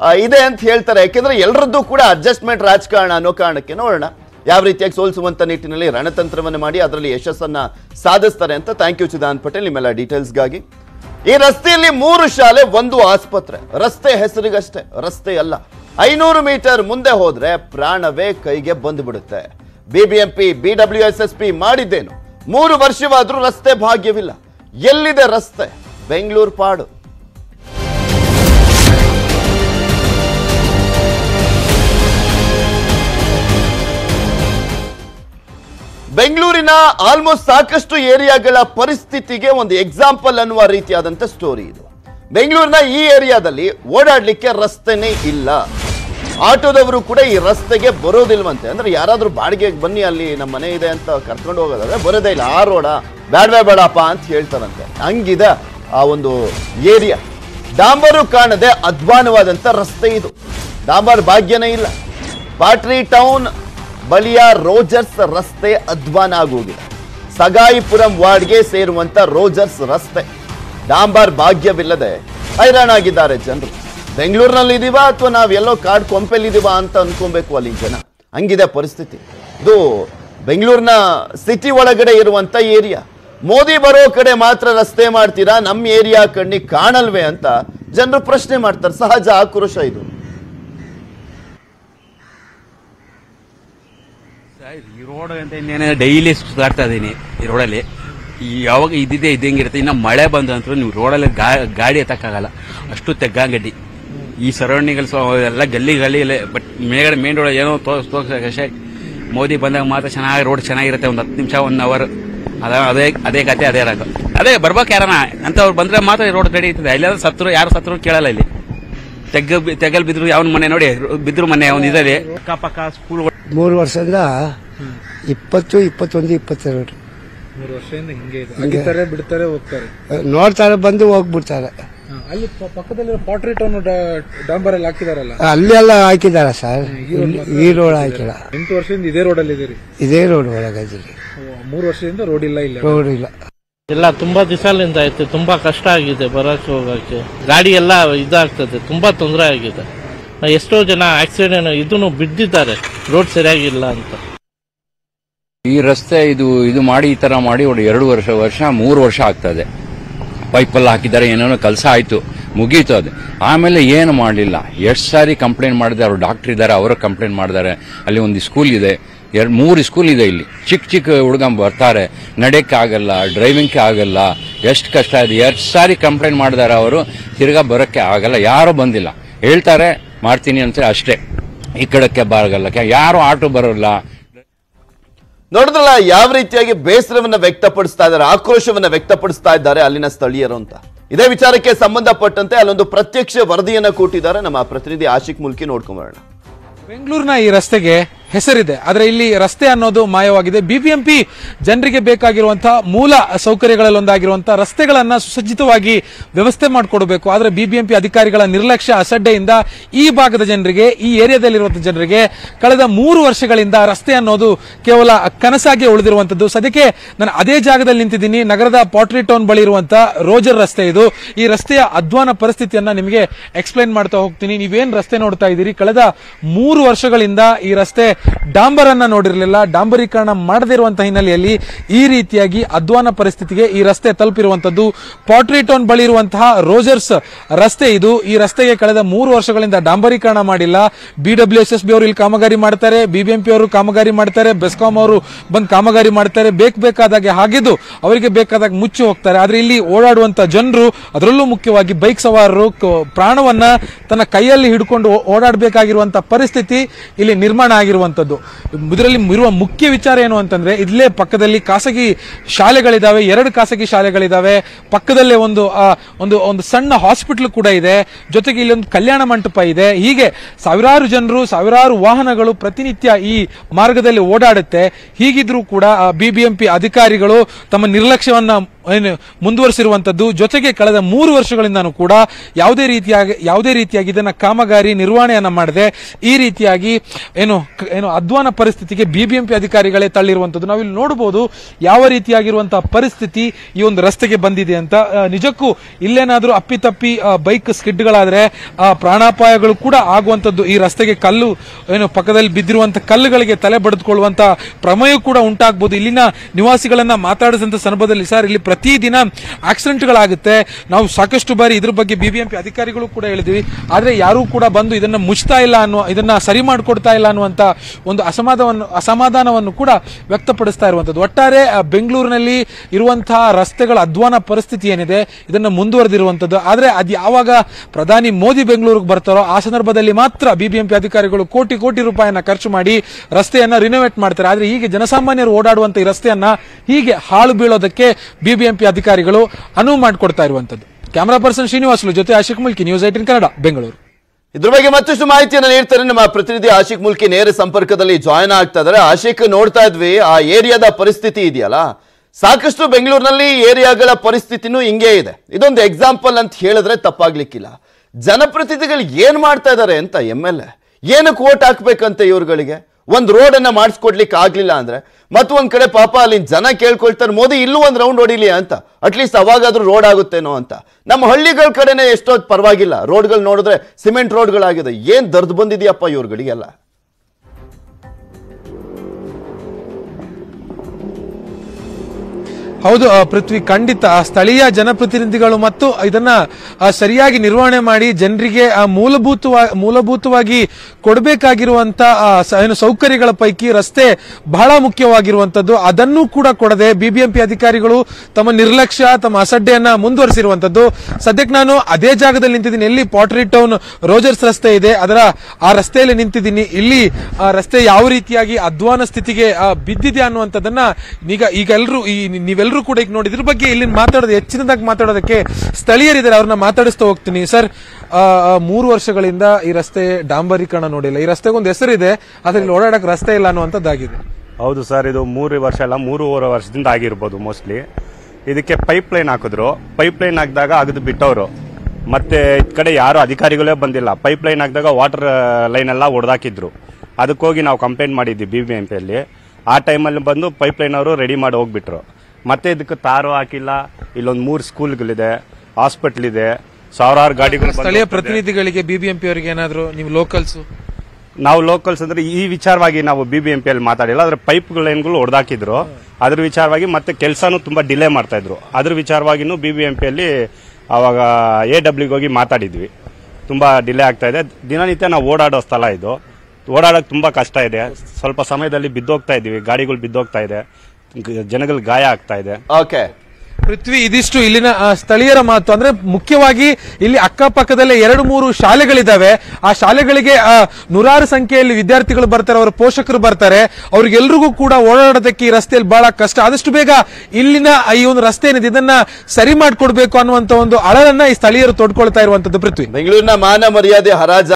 ಆ, ಇದೆ ಅಂತ ಹೇಳ್ತಾರೆ ಯಾಕೆಂದ್ರೆ ಎಲ್ಲರದ್ದು ಕೂಡ ಅಡ್ಜಸ್ಟ್ಮೆಂಟ್ ರಾಜಕಾರಣ ಅನ್ನೋ ಕಾರಣಕ್ಕೆ ನೋಡೋಣ ಯಾವ ರೀತಿಯಾಗಿ ಸೋಲಿಸುವಂತ ನಿಟ್ಟಿನಲ್ಲಿ ರಣತಂತ್ರವನ್ನು ಮಾಡಿ ಅದರಲ್ಲಿ ಯಶಸ್ಸನ್ನ ಸಾಧಿಸ್ತಾರೆ ಅಂತ ಥ್ಯಾಂಕ್ ಯು ಚಿದಾನ್ ಪಟೇಲ್ ನಿಮ್ಮೆಲ್ಲ ಡೀಟೇಲ್ಸ್ಗಾಗಿ ಈ ರಸ್ತೆಯಲ್ಲಿ ಮೂರು ಶಾಲೆ ಒಂದು ಆಸ್ಪತ್ರೆ ರಸ್ತೆ ಹೆಸರಿಗಷ್ಟೇ ರಸ್ತೆ ಅಲ್ಲ ಐನೂರು ಮೀಟರ್ ಮುಂದೆ ಹೋದ್ರೆ ಪ್ರಾಣವೇ ಕೈಗೆ ಬಂದ್ಬಿಡುತ್ತೆ BBMP BW S S P ಮಾಡಿದ್ದೇನು ಮೂರು ವರ್ಷವಾದ್ರೂ ರಸ್ತೆ ಭಾಗ್ಯವಿಲ್ಲ ಎಲ್ಲಿದೆ ರಸ್ತೆ ಬೆಂಗಳೂರು ಪಾಡು ಬೆಂಗಳೂರಿನ ಆಲ್ಮೋಸ್ಟ್ ಸಾಕಷ್ಟು ಏರಿಯಾಗಳ ಪರಿಸ್ಥಿತಿಗೆ ಒಂದು ಎಕ್ಸಾಂಪಲ್ ಅನ್ನುವ ರೀತಿಯಾದಂತ ಸ್ಟೋರಿ ಇದು ಬೆಂಗಳೂರಿನ ಈ ಏರಿಯಾದಲ್ಲಿ ಓಡಾಡ್ಲಿಕ್ಕೆ ರಸ್ತೆನೇ ಇಲ್ಲ ಆಟೋದವರು ಕೂಡ ಈ ರಸ್ತೆಗೆ ಬರೋದಿಲ್ವಂತೆ ಅಂದ್ರೆ ಯಾರಾದ್ರೂ ಬಾಡಿಗೆಗೆ ಬನ್ನಿ ಅಲ್ಲಿ ನಮ್ಮ ಮನೆ ಇದೆ ಅಂತ ಕರ್ಕೊಂಡು ಹೋಗೋದಾದ್ರೆ ಬರೋದೇ ಇಲ್ಲ ಆ ರೋಡ ಬೇಡವೇ ಬೇಡಪ್ಪ ಅಂತ ಹೇಳ್ತಾರಂತೆ ಹಂಗಿದೆ ಆ ಒಂದು ಏರಿಯಾ ಡಾಂಬರು ಕಾಣದೆ ಅಧ್ವಾನವಾದಂತ ರಸ್ತೆ ಇದು ಡಾಂಬರ್ ಭಾಗ್ಯನೇ ಇಲ್ಲ ಪಾಟ್ರಿ ಟೌನ್ ಬಳಿಯ ರೋಜರ್ಸ್ ರಸ್ತೆ ಅಧ್ವಾನ ಆಗೋಗಿದೆ ಸಗಾಯಿಪುರಂ ವಾರ್ಡ್ಗೆ ಸೇರುವಂತ ರೋಜರ್ಸ್ ರಸ್ತೆ ಡಾಂಬಾರ್ ಭಾಗ್ಯವಿಲ್ಲದೆ ಹೈರಾಣಾಗಿದ್ದಾರೆ ಜನರು ಬೆಂಗಳೂರಿನಲ್ಲಿ ಇದೀವಾ ಅಥವಾ ನಾವು ಎಲ್ಲೋ ಕಾಡ್ ಕೊಂಪೆಲ್ಲಿದೀವಾ ಅಂತ ಅನ್ಕೊಬೇಕು ಅಲ್ಲಿ ಜನ ಹಂಗಿದೆ ಪರಿಸ್ಥಿತಿ ಇದು ಬೆಂಗಳೂರಿನ ಸಿಟಿ ಒಳಗಡೆ ಇರುವಂತ ಏರಿಯಾ ಮೋದಿ ಬರೋ ಕಡೆ ಮಾತ್ರ ರಸ್ತೆ ಮಾಡ್ತೀರಾ ನಮ್ಮ ಏರಿಯಾ ಕಣ್ಣಿಗೆ ಕಾಣಲ್ವೇ ಅಂತ ಜನರು ಪ್ರಶ್ನೆ ಮಾಡ್ತಾರೆ ಸಹಜ ಆಕ್ರೋಶ ಇದು ಸರ್, ಈ ರೋಡ್ ಅಂತ ಇನ್ನೇನು ಡೈಲಿ ಸುತ್ತಾಡ್ತಾ ಇದೀನಿ ಈ ರೋಡಲ್ಲಿ ಈ ಯಾವಾಗ ಇದ್ದಿದೆ ಇದ್ದಂಗಿರುತ್ತೆ ಇನ್ನು ಮಳೆ ಬಂದ ನಂತರ ನೀವು ರೋಡಲ್ಲಿ ಗಾ- ಗಾಡಿ ಎತ್ತಕ್ಕಾಗಲ್ಲ ಅಷ್ಟು ತೆಗ್ಗಂಗಡ್ಡಿ ಈ ಸರೌಂಡಿಂಗ್ ಎಲ್ಲ ಗಲ್ಲಿ ಗಲ್ಲಿಯಲ್ಲೇ ಬಟ್ ಮೇಗಡೆ ಮೇನ್ ರೋಡ್ ಏನೋ ತೋರ್ಸ್ ತೋರ್ಸಕ್ಕೆ ಮೋದಿ ಬಂದಾಗ ಮಾತ್ರ ಚೆನ್ನಾಗಿ ರೋಡ್ ಚೆನ್ನಾಗಿರುತ್ತೆ ಒಂದು ಹತ್ತು ನಿಮಿಷ ಒನ್ ಅವರ್ ಅದ ಅದೇ ಅದೇ ಕತೆ ಅದೇ ರಾಗ ಅದೇ ಬರ್ಬೇಕು ಯಾರನ ಅಂತ ಅವ್ರು ಬಂದ್ರೆ ಮಾತ್ರ ರೋಡ್ ರೆಡಿ ಇರ್ತದೆ ಎಲ್ಲಾದ್ರೂ ಸತ್ರು ಯಾರು ಸತ್ರು ಕೇಳಲ್ಲ ಇಲ್ಲಿ ತೆಗ್ಗ ತೆಗಲ್ ಬಿದ್ರು ಯಾವನ್ ಮನೆ ನೋಡಿ ಬಿದ್ರು ಮನೆ ಅವ್ನು ಇದಾವೆ ಅಕ್ಕ ಪಕ್ಕ ಸ್ಕೂಲ್ ಮೂರು ವರ್ಷದಿಂದ ಇಪ್ಪತ್ತು ಇಪ್ಪತ್ತೊಂದು ಇಪ್ಪತ್ತೆರಡು ಮೂರು ವರ್ಷದಿಂದ ಹಿಂಗೆ ಇದೆ ಅಗಿತಾರೆ ಬಿಡ್ತಾರೆ ಹೋಗ್ತಾರೆ ನೋಡ್ತಾರೆ ಬಂದು ಹೋಗ್ಬಿಡ್ತಾರೆ ಹಾ, ಅಲ್ಲಿ ಪ- ಪಕ್ಕದಲ್ಲಿರೋ ಪಾಟ್ರಿ ಟೌನ್ ಡಾಂಬರ್ ಅಲ್ಲಿ ಹಾಕಿದಾರಲ್ಲ ಅಲ್ಲೆಲ್ಲ ಹಾಕಿದಾರ ಸರ್ ಈ ರೋಡ್ ಹಾಕಿಲ್ಲ ಎಂಟು ವರ್ಷದಿಂದ ಇದೇ ರೋಡಲ್ಲಿ ಇದೀರಿ ಇದೇ ರೋಡ್ ಒಳಗದಿರಿ ಓ, ಮೂರು ವರ್ಷದಿಂದ ರೋಡ್ ಇಲ್ಲ ಇಲ್ಲ ರೋಡ್ ಇಲ್ಲ ಎಲ್ಲ ತುಂಬಾ ದಿವಸದಿಂದ ಆಯ್ತು ತುಂಬಾ ಕಷ್ಟ ಆಗಿದೆ ಬರಕ್ಕೆ ಹೋಗಕ್ಕೆ ಗಾಡಿ ಎಲ್ಲ ಇದಾಗ್ತದೆ ತುಂಬಾ ತೊಂದರೆ ಆಗಿದೆ ಎಷ್ಟೋ ಜನ ಆಕ್ಸಿಡೆಂಟ್ ಇದನ್ನು ಬಿದ್ದಿದ್ದಾರೆ ರೋಡ್ ಸರಿಯಾಗಿಲ್ಲ ಅಂತ ಈ ರಸ್ತೆ ಇದು ಇದು ಮಾಡಿ ಈ ತರ ಮಾಡಿ ಒಂದು ಎರಡು ವರ್ಷ ವರ್ಷ ಮೂರು ವರ್ಷ ಆಗ್ತದೆ ಪೈಪೆಲ್ಲ ಹಾಕಿದ್ದಾರೆ ಏನೇನೋ ಕೆಲಸ ಆಯ್ತು ಮುಗೀತು ಅದು ಆಮೇಲೆ ಏನು ಮಾಡಲಿಲ್ಲ ಎಷ್ಟು ಸಾರಿ ಕಂಪ್ಲೇಂಟ್ ಮಾಡಿದ್ದಾರೆ ಅವ್ರು ಡಾಕ್ಟರ್ ಇದ್ದಾರೆ ಅವರು ಕಂಪ್ಲೇಂಟ್ ಮಾಡಿದ್ದಾರೆ ಅಲ್ಲಿ ಒಂದು ಸ್ಕೂಲ್ ಇದೆ ಎರಡು ಮೂರು ಸ್ಕೂಲ್ ಇದೆ ಇಲ್ಲಿ ಚಿಕ್ಕ ಚಿಕ್ಕ ಹುಡುಗ ಬರ್ತಾರೆ ನಡೆಯಕ್ಕೆ ಆಗಲ್ಲ ಡ್ರೈವಿಂಗ್ಗೆ ಆಗಲ್ಲ ಎಷ್ಟು ಕಷ್ಟ ಇದೆ ಎಷ್ಟು ಸಾರಿ ಕಂಪ್ಲೇಂಟ್ ಮಾಡಿದ್ದಾರೆ ಅವರು ತಿರ್ಗಾ ಬರೋಕ್ಕೆ ಆಗಲ್ಲ ಯಾರೂ ಬಂದಿಲ್ಲ ಹೇಳ್ತಾರೆ ಮಾಡ್ತೀನಿ ಅಂತ ಅಷ್ಟೇ ಈ ಕಡೆಕ್ಕೆ ಬರಗಲ್ಲ ಯಾರು ಆಟೋ ಬರೋಲ್ಲ ನೋಡಿದ್ರಲ್ಲ ಯಾವ ರೀತಿಯಾಗಿ ಬೇಸರವನ್ನ ವ್ಯಕ್ತಪಡಿಸ್ತಾ ಇದ್ದಾರೆ ಆಕ್ರೋಶವನ್ನ ವ್ಯಕ್ತಪಡಿಸ್ತಾ ಇದ್ದಾರೆ ಅಲ್ಲಿನ ಸ್ಥಳೀಯರು ಅಂತ ಇದೇ ವಿಚಾರಕ್ಕೆ ಸಂಬಂಧಪಟ್ಟಂತೆ ಅಲ್ಲೊಂದು ಪ್ರತ್ಯಕ್ಷ ವರದಿಯನ್ನ ಕೊಟ್ಟಿದ್ದಾರೆ ನಮ್ಮ ಪ್ರತಿನಿಧಿ ಆಶಿಕ್ ಮುಲ್ಕಿ ನೋಡ್ಕೊಂಬರೋಣ ಬೆಂಗಳೂರಿನ ಈ ರಸ್ತೆಗೆ ಹೆಸರಿದೆ ಆದ್ರೆ ಇಲ್ಲಿ ರಸ್ತೆ ಅನ್ನೋದು ಮಾಯವಾಗಿದೆ ಬಿಬಿಎಂಪಿ ಜನರಿಗೆ ಬೇಕಾಗಿರುವಂತಹ ಮೂಲ ಸೌಕರ್ಯಗಳಲ್ಲಿ ಒಂದಾಗಿರುವಂತಹ ರಸ್ತೆಗಳನ್ನ ಸುಸಜ್ಜಿತವಾಗಿ ವ್ಯವಸ್ಥೆ ಮಾಡಿಕೊಡಬೇಕು ಆದ್ರೆ ಬಿಬಿಎಂಪಿ ಅಧಿಕಾರಿಗಳ ನಿರ್ಲಕ್ಷ್ಯ ಅಸಡ್ಡೆಯಿಂದ ಈ ಭಾಗದ ಜನರಿಗೆ ಈ ಏರಿಯಾದಲ್ಲಿರುವಂತಹ ಜನರಿಗೆ ಕಳೆದ ಮೂರು ವರ್ಷಗಳಿಂದ ರಸ್ತೆ ಅನ್ನೋದು ಕೇವಲ ಕನಸಾಗಿ ಉಳಿದಿರುವಂತದ್ದು ಸದ್ಯಕ್ಕೆ ನಾನು ಅದೇ ಜಾಗದಲ್ಲಿ ನಿಂತಿದ್ದೀನಿ ನಗರದ ಪಾಟ್ರಿ ಟೌನ್ ಬಳಿ ಇರುವಂತಹ ರೋಜರ್ ರಸ್ತೆ ಇದು ಈ ರಸ್ತೆಯ ಅಧ್ವಾನ ಪರಿಸ್ಥಿತಿಯನ್ನ ನಿಮಗೆ ಎಕ್ಸ್ಪ್ಲೈನ್ ಮಾಡ್ತಾ ಹೋಗ್ತೀನಿ ನೀವೇನ್ ರಸ್ತೆ ನೋಡ್ತಾ ಇದ್ದೀರಿ ಕಳೆದ ಮೂರು ವರ್ಷಗಳಿಂದ ಈ ರಸ್ತೆ ಡಾಂಬರ್ ಅನ್ನ ನೋಡಿರಲಿಲ್ಲ ಡಾಂಬರೀಕರಣ ಮಾಡದೇ ಇರುವಂತಹ ಹಿನ್ನೆಲೆಯಲ್ಲಿ ಈ ರೀತಿಯಾಗಿ ಅಧ್ವಾನ ಪರಿಸ್ಥಿತಿಗೆ ಈ ರಸ್ತೆ ತಲುಪಿರುವಂತದ್ದು ಪಾಟ್ರಿ ಟೌನ್ ಬಳಿ ಇರುವಂತಹ ರೋಜರ್ಸ್ ರಸ್ತೆ ಇದು ಈ ರಸ್ತೆಗೆ ಕಳೆದ ಮೂರು ವರ್ಷಗಳಿಂದ ಡಾಂಬರೀಕರಣ ಮಾಡಿಲ್ಲ ಬಿಡಬ್ಲ್ಯೂ ಎಸ್ ಎಸ್ ಬಿ ಅವರು ಇಲ್ಲಿ ಕಾಮಗಾರಿ ಮಾಡ್ತಾರೆ ಬಿಬಿಎಂಪಿ ಅವರು ಕಾಮಗಾರಿ ಮಾಡ್ತಾರೆ ಬೆಸ್ಕಾಂ ಅವರು ಬಂದು ಕಾಮಗಾರಿ ಮಾಡ್ತಾರೆ ಬೇಕು ಬೇಕಾದಾಗೆ ಹಾಗಿದ್ದು ಅವರಿಗೆ ಬೇಕಾದಾಗ ಮುಚ್ಚಿ ಹೋಗ್ತಾರೆ ಆದ್ರೆ ಇಲ್ಲಿ ಓಡಾಡುವಂತ ಜನರು ಅದರಲ್ಲೂ ಮುಖ್ಯವಾಗಿ ಬೈಕ್ ಸವಾರರು ಕ- ಪ್ರಾಣವನ್ನ ತನ್ನ ಕೈಯಲ್ಲಿ ಹಿಡ್ಕೊಂಡು ಓ- ಓಡಾಡಬೇಕಾಗಿರುವಂತ ಪರಿಸ್ಥಿತಿ ಇಲ್ಲಿ ನಿರ್ಮಾಣ ಆಗಿರುವಂತದ್ದು ಇದರಲ್ಲಿ ಇರುವ ಮುಖ್ಯ ವಿಚಾರ ಏನು ಅಂತಂದ್ರೆ ಇಲ್ಲೇ ಪಕ್ಕದಲ್ಲಿ ಖಾಸಗಿ ಶಾಲೆಗಳಿದಾವೆ ಎರಡು ಖಾಸಗಿ ಶಾಲೆಗಳಿದಾವೆ ಪಕ್ಕದಲ್ಲೇ ಒಂದು ಆ, ಒಂದು ಒಂದು ಸಣ್ಣ ಹಾಸ್ಪಿಟಲ್ ಕೂಡ ಇದೆ ಜೊತೆಗೆ ಇಲ್ಲಿ ಒಂದು ಕಲ್ಯಾಣ ಮಂಟಪ ಇದೆ ಹೀಗೆ ಸಾವಿರಾರು ಜನರು ಸಾವಿರಾರು ವಾಹನಗಳು ಪ್ರತಿನಿತ್ಯ ಈ ಮಾರ್ಗದಲ್ಲಿ ಓಡಾಡುತ್ತೆ ಹೀಗಿದ್ರೂ ಕೂಡ ಬಿಬಿಎಂಪಿ ಅಧಿಕಾರಿಗಳು ತಮ್ಮ ನಿರ್ಲಕ್ಷ್ಯವನ್ನ ಏನು ಮುಂದುವರಿಸಿರುವಂತದ್ದು ಜೊತೆಗೆ ಕಳೆದ ಮೂರು ವರ್ಷಗಳಿಂದಾನು ಕೂಡ ಯಾವುದೇ ರೀತಿಯಾಗಿ ಯಾವುದೇ ರೀತಿಯಾಗಿ ಇದನ್ನ ಕಾಮಗಾರಿ ನಿರ್ವಹಣೆಯನ್ನ ಮಾಡದೆ ಈ ರೀತಿಯಾಗಿ ಏನು ಕ- ಏನು ಅಧ್ವಾನ ಪರಿಸ್ಥಿತಿಗೆ ಬಿಬಿಎಂಪಿ ಅಧಿಕಾರಿಗಳೇ ತಳ್ಳಿರುವಂತದ್ದು ನಾವಿಲ್ಲಿ ನೋಡಬಹುದು ಯಾವ ರೀತಿಯಾಗಿರುವಂತಹ ಪರಿಸ್ಥಿತಿ ಈ ಒಂದು ರಸ್ತೆಗೆ ಬಂದಿದೆ ಅಂತ ಆ, ನಿಜಕ್ಕೂ ಇಲ್ಲೇನಾದ್ರೂ ಅಪ್ಪಿತಪ್ಪಿ ಬೈಕ್ ಸ್ಕಿಡ್ಗಳಾದ್ರೆ ಆ, ಪ್ರಾಣಾಪಾಯಗಳು ಕೂಡ ಆಗುವಂತದ್ದು ಈ ರಸ್ತೆಗೆ ಕಲ್ಲು ಏನು ಪಕ್ಕದಲ್ಲಿ ಬಿದ್ದಿರುವಂತ ಕಲ್ಲುಗಳಿಗೆ ತಲೆ ಬಡಿದುಕೊಳ್ಳುವಂತ ಪ್ರಮೇಯ ಕೂಡ ಉಂಟಾಗಬಹುದು ಇಲ್ಲಿನ ನಿವಾಸಿಗಳನ್ನ ಮಾತಾಡಿದಂತ ಸಂದರ್ಭದಲ್ಲಿ ಸರ್ ಇಲ್ಲಿ ಪ್ರತಿದಿನ ಆಕ್ಸಿಡೆಂಟ್ಗಳಾಗುತ್ತೆ ನಾವು ಸಾಕಷ್ಟು ಬಾರಿ ಇದ್ರ ಬಗ್ಗೆ ಬಿಬಿಎಂಪಿ ಅಧಿಕಾರಿಗಳು ಕೂಡ ಹೇಳಿದ್ವಿ ಆದ್ರೆ ಯಾರೂ ಕೂಡ ಬಂದು ಇದನ್ನ ಮುಚ್ತಾ ಇಲ್ಲ ಅನ್ನುವ ಇದನ್ನ ಸರಿ ಮಾಡಿಕೊಡ್ತಾ ಇಲ್ಲ ಅನ್ನುವಂತ ಒಂದು ಅಸಮಾಧಾನವನ್ನು ಅಸಮಾಧಾನವನ್ನು ಕೂಡ ವ್ಯಕ್ತಪಡಿಸ್ತಾ ಇರುವಂತದ್ದು ಒಟ್ಟಾರೆ ಆ, ಬೆಂಗಳೂರಿನಲ್ಲಿ ಇರುವಂತಹ ರಸ್ತೆಗಳ ಅಧ್ವಾನ ಪರಿಸ್ಥಿತಿ ಏನಿದೆ ಇದನ್ನ ಮುಂದುವರೆದಿರುವಂತದ್ದು ಆದ್ರೆ ಅದು ಯಾವಾಗ ಪ್ರಧಾನಿ ಮೋದಿ ಬೆಂಗಳೂರಿಗೆ ಬರ್ತಾರೋ ಆ ಸಂದರ್ಭದಲ್ಲಿ ಮಾತ್ರ ಬಿಬಿಎಂಪಿ ಅಧಿಕಾರಿಗಳು ಕೋಟಿ ಕೋಟಿ ರೂಪಾಯಿಯನ್ನ ಖರ್ಚು ಮಾಡಿ ರಸ್ತೆಯನ್ನ ರಿನೋವೇಟ್ ಮಾಡ್ತಾರೆ ಆದ್ರೆ ಹೀಗೆ ಜನಸಾಮಾನ್ಯರು ಓಡಾಡುವಂತ ಈ ರಸ್ತೆಯನ್ನ ಹೀಗೆ ಹಾಳು ಬೀಳೋದಕ್ಕೆ ಬಿಬಿಎಂಪಿ ಅಧಿಕಾರಿಗಳು ಅನುವು ಮಾಡಿಕೊಡ್ತಾ ಇರುವಂತದ್ದು ಕ್ಯಾಮರಾ ಪರ್ಸನ್ ಶ್ರೀನಿವಾಸುಲು ಜೊತೆ ಆಶಿಕ್ ಮುಲ್ಕಿ ನ್ಯೂಸ್ ಏಟಿನ್ ಕನ್ನಡ ಬೆಂಗಳೂರು ಇದ್ರ ಬಗ್ಗೆ ಮತ್ತಷ್ಟು ಮಾಹಿತಿಯನ್ನು ನೀಡ್ತಾರೆ ನಮ್ಮ ಪ್ರತಿನಿಧಿ ಆಶಿಕ್ ಮುಲ್ಕಿ ನೇರ ಸಂಪರ್ಕದಲ್ಲಿ ಜಾಯ್ನ್ ಆಗ್ತಾ ಇದಾರೆ ಆಶಿಕ್ ನೋಡ್ತಾ ಇದ್ವಿ ಆ ಏರಿಯಾದ ಪರಿಸ್ಥಿತಿ ಇದೆಯಲ್ಲ ಸಾಕಷ್ಟು ಬೆಂಗಳೂರಿನಲ್ಲಿ ಏರಿಯಾಗಳ ಪರಿಸ್ಥಿತಿನೂ ಹಿಂಗೆ ಇದೆ ಇದೊಂದು ಎಕ್ಸಾಂಪಲ್ ಅಂತ ಹೇಳಿದ್ರೆ ತಪ್ಪಾಗ್ಲಿಕ್ಕಿಲ್ಲ ಜನಪ್ರತಿನಿಧಿಗಳು ಏನ್ ಮಾಡ್ತಾ ಇದಾರೆ ಅಂತ ಎಮ್ ಎಲ್ ಎ ಏನಕ್ಕೆ ಓಟ್ ಹಾಕ್ಬೇಕಂತೆ ಇವ್ರುಗಳಿಗೆ ಒಂದ್ ರೋಡ್ ಅನ್ನ ಮಾಡಿಸ್ಕೊಡ್ಲಿಕ್ಕೆ ಆಗ್ಲಿಲ್ಲ ಅಂದ್ರೆ ಮತ್ತೊಂದ್ ಕಡೆ ಪಾಪ ಅಲ್ಲಿ ಜನ ಕೇಳ್ಕೊಳ್ತಾರೆ ಮೋದಿ ಇಲ್ಲೂ ಒಂದ್ ರೌಂಡ್ ಹೊಡಿಲಿ ಅಂತ ಅಟ್ಲೀಸ್ಟ್ ಅವಾಗಾದ್ರೂ ರೋಡ್ ಆಗುತ್ತೇನೋ ಅಂತ ನಮ್ಮ ಹಳ್ಳಿಗಳ ಕಡೆನೆ ಎಷ್ಟೋ ಪರವಾಗಿಲ್ಲ ರೋಡ್ಗಳು ನೋಡಿದ್ರೆ ಸಿಮೆಂಟ್ ರೋಡ್ಗಳಾಗಿದೆ ಏನ್ ದರ್ದ್ ಬಂದಿದೆಯಪ್ಪ ಇವ್ರುಗಳಿಗೆಲ್ಲ ಹೌದು ಆ, ಪೃಥ್ವಿ ಖಂಡಿತ ಆ ಸ್ಥಳೀಯ ಜನಪ್ರತಿನಿಧಿಗಳು ಮತ್ತು ಇದನ್ನ ಆ, ಸರಿಯಾಗಿ ನಿರ್ವಹಣೆ ಮಾಡಿ ಜನರಿಗೆ ಆ ಮೂಲಭೂತವಾಗಿ ಮೂಲಭೂತವಾಗಿ ಕೊಡಬೇಕಾಗಿರುವಂತ ಆ, ಸ- ಏನು ಸೌಕರ್ಯಗಳ ಪೈಕಿ ರಸ್ತೆ ಬಹಳ ಮುಖ್ಯವಾಗಿರುವಂತದ್ದು ಅದನ್ನು ಕೂಡ ಕೊಡದೆ ಬಿಬಿಎಂಪಿ ಅಧಿಕಾರಿಗಳು ತಮ್ಮ ನಿರ್ಲಕ್ಷ್ಯ ತಮ್ಮ ಅಸಡ್ಡೆಯನ್ನ ಮುಂದುವರಿಸಿರುವಂತದ್ದು ಸದ್ಯಕ್ಕೆ ನಾನು ಅದೇ ಜಾಗದಲ್ಲಿ ನಿಂತಿದ್ದೀನಿ ಎಲ್ಲಿ ಪಾಟ್ರಿ ಟೌನ್ ರೋಜರ್ಸ್ ರಸ್ತೆ ಇದೆ ಅದರ ಆ ರಸ್ತೆಯಲ್ಲಿ ನಿಂತಿದ್ದೀನಿ ಇಲ್ಲಿ ಆ ರಸ್ತೆ ಯಾವ ರೀತಿಯಾಗಿ ಅಧ್ವಾನ ಸ್ಥಿತಿಗೆ ಆ, ಬಿದ್ದಿದೆ ಅನ್ನುವಂಥದ್ದನ್ನ ಈಗ ಈಗ ಎಲ್ಲರೂ ಈ ನೀವೆಲ್ಲರೂ ಕೂಡ ಈಗ ನೋಡಿ ಇದ್ರ ಬಗ್ಗೆ ಇಲ್ಲಿ ಮಾತಾಡೋದು ಹೆಚ್ಚಿನದಾಗಿ ಮಾತಾಡೋದಕ್ಕೆ ಸ್ಥಳೀಯರಿದ್ದಾರೆ ಅವ್ರನ್ನ ಮಾತಾಡಿಸ್ತಾ ಹೋಗ್ತೀನಿ ಸರ್ ಆ, ಆ, ಮೂರು ವರ್ಷಗಳಿಂದ ಈ ರಸ್ತೆ ಡಾಂಬರೀಕರಣ ನೋಡಿಲ್ಲ ಈ ರಸ್ತೆಗೆ ಒಂದು ಹೆಸರಿದೆ ಆದ್ರೆ ಇಲ್ಲಿ ಓಡಾಡಕ್ ರಸ್ತೆ ಇಲ್ಲ ಅನ್ನುವಂಥದ್ದಾಗಿದೆ ಹೌದು ಸರ್ ಇದು ಮೂರು ವರ್ಷ ಅಲ್ಲ ಮೂರುವರೆ ವರ್ಷದಿಂದ ಆಗಿರ್ಬೋದು ಮೋಸ್ಟ್ಲಿ ಇದಕ್ಕೆ ಪೈಪ್ ಲೈನ್ ಹಾಕಿದ್ರು ಪೈಪ್ ಲೈನ್ ಹಾಕಿದಾಗ ಅಗದು ಬಿಟ್ಟವರು ಮತ್ತೆ ಈ ಕಡೆ ಯಾರು ಅಧಿಕಾರಿಗಳೇ ಬಂದಿಲ್ಲ ಪೈಪ್ ಲೈನ್ ಹಾಕಿದಾಗ ವಾಟರ್ ಲೈನ್ ಎಲ್ಲ ಹೊಡೆದಾಕಿದ್ರು ಅದಕ್ಕೋಗಿ ನಾವು ಕಂಪ್ಲೇಂಟ್ ಮಾಡಿದ್ವಿ ಬಿ ಬಿ ಎಂ ಪಿಯಲ್ಲಿ ಆ ಟೈಮಲ್ಲಿ ಬಂದು ಪೈಪ್ ಲೈನ್ ಅವರು ರೆಡಿ ಮಾಡಿ ಹೋಗ್ಬಿಟ್ರು ಮತ್ತೆ ಇದಕ್ಕೆ ತಾರು ಹಾಕಿಲ್ಲ ಇಲ್ಲೊಂದು ಮೂರು ಸ್ಕೂಲ್ಗಳಿದೆ ಹಾಸ್ಪಿಟ್ಲ್ ಇದೆ ಸಾವಿರಾರು ಗಾಡಿಗಳು ಬಂದು ಸ್ಥಳೀಯ ಹೋಗ್ತದೆ. ಪ್ರತಿನಿಧಿಗಳಿಗೆ ಬಿಬಿಎಂಪಿ ಅವರಿಗೆ ಏನಾದ್ರು ನೀವು ಲೋಕಲ್ಸ್ ನಾವು ಲೋಕಲ್ಸ್ ಅಂದ್ರೆ ಈ ವಿಚಾರವಾಗಿ ನಾವು ಬಿ ಬಿ ಎಂ ಪಿ ಅಲ್ಲಿ ಮಾತಾಡಿಲ್ಲ ಆದ್ರೆ ಪೈಪ್ ಲೈನ್ಗಳು ಹೊಡೆದಾಕಿದ್ರು ಅದ್ರ ವಿಚಾರವಾಗಿ ಮತ್ತೆ ಕೆಲಸನೂ ತುಂಬಾ ಡಿಲೇ ಮಾಡ್ತಾ ಇದ್ರು ಅದ್ರ ವಿಚಾರವಾಗಿನೂ ಬಿ ಬಿ ಎಂ ಪಿ ಅಲ್ಲಿ ಅವಾಗ ಎ ಡಬ್ಲ್ಯೂಗೆ ಹೋಗಿ ಮಾತಾಡಿದ್ವಿ ತುಂಬಾ ಡಿಲೇ ಆಗ್ತಾ ಇದೆ ದಿನನಿತ್ಯ ನಾವು ಓಡಾಡೋ ಸ್ಥಳ ಇದು ಓಡಾಡಕ್ ತುಂಬಾ ಕಷ್ಟ ಇದೆ ಸ್ವಲ್ಪ ಸಮಯದಲ್ಲಿ ಬಿದ್ದೋಗ್ತಾ ಇದೀವಿ ಗಾಡಿಗಳು ಬಿದ್ದೋಗ್ತಾ ಇದೆ ಗ- ಜನಗಳಿಗೆ ಗಾಯ ಆಗ್ತಾ ಇದೆ ಓಕೆ ಪೃಥ್ವಿ ಇದಿಷ್ಟು ಇಲ್ಲಿನ ಆ, ಸ್ಥಳೀಯರ ಮಾತು ಅಂದ್ರೆ ಮುಖ್ಯವಾಗಿ ಇಲ್ಲಿ ಅಕ್ಕಪಕ್ಕದಲ್ಲೇ ಎರಡು ಮೂರು ಶಾಲೆಗಳಿದಾವೆ ಆ ಶಾಲೆಗಳಿಗೆ ಆ, ನೂರಾರು ಸಂಖ್ಯೆಯಲ್ಲಿ ವಿದ್ಯಾರ್ಥಿಗಳು ಬರ್ತಾರೆ ಅವರ ಪೋಷಕರು ಬರ್ತಾರೆ ಅವ್ರಿಗೆಲ್ರಿಗೂ ಕೂಡ ಓಡಾಡೋದಕ್ಕೆ ಈ ರಸ್ತೆಯಲ್ಲಿ ಬಹಳ ಕಷ್ಟ ಆದಷ್ಟು ಬೇಗ ಇಲ್ಲಿನ ಈ ಒಂದು ರಸ್ತೆ ಏನಿದೆ ಇದನ್ನ ಸರಿ ಮಾಡ್ಕೊಡ್ಬೇಕು ಅನ್ನುವಂತ ಒಂದು ಅಳಲನ್ನ ಈ ಸ್ಥಳೀಯರು ತೊಡ್ಕೊಳ್ತಾ ಇರುವಂತದ್ದು ಪೃಥ್ವಿ ಬೆಂಗಳೂರಿನ ಮಾನ ಮರ್ಯಾದೆ ಹರಾಜ